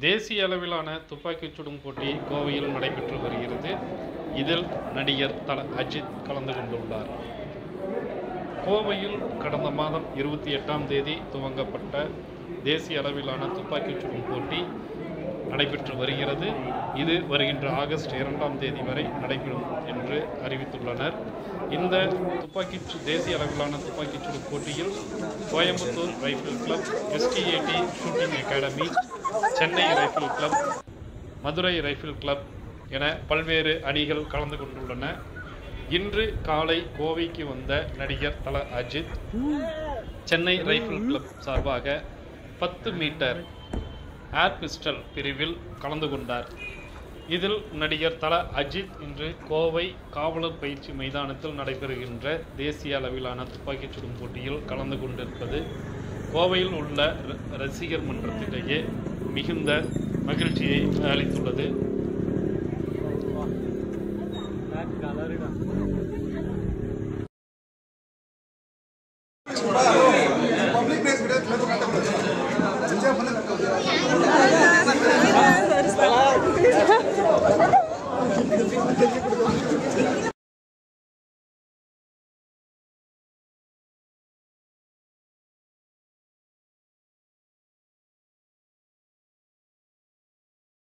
தேசிய அளவிலான துப்பாக்கிச் சுடும் போட்டி கோவையில் நடைபெற்று வருகிறது இதில் நடிகர் தல அஜித் கலந்து கொண்டுள்ளார் கோவையில் கடந்த மாதம் இருபத்தி எட்டாம் தேதி துவங்கப்பட்ட தேசிய அளவிலான துப்பாக்கிச் சுடும் போட்டி நடைபெற்று வருகிறது இது வருகின்ற ஆகஸ்ட் இரண்டாம் தேதி வரை நடைபெறும் என்று அறிவித்துள்ளனர் இந்த துப்பாக்கிச் சு- தேசிய அளவிலான துப்பாக்கிச் சுடும் போட்டியில் Coimbatore rifle club SDAT shooting academy Chennai rifle club Madurai rifle club என பல்வேறு அணிகள் கலந்து கொண்டுள்ளன இன்று காலை கோவைக்கு வந்த நடிகர் தல அஜித் சென்னை ரைஃபிள் கிளப் சார்பாக பத்து மீட்டர் ஏர் பிஸ்டல் பிரிவில் கலந்து கொண்டார் இதில் நடிகர் தல அஜித் இன்று கோவை காவலர் பயிற்சி மைதானத்தில் நடைபெறுகின்ற தேசிய அளவிலான துப்பாக்கிச் சுடும் போட்டியில் கலந்து கொண்டிருப்பது கோவையில் உள்ள ர- ரசிகர் மன்றத்திலேயே மிகுந்த மகிழ்ச்சியை அளித்துள்ளது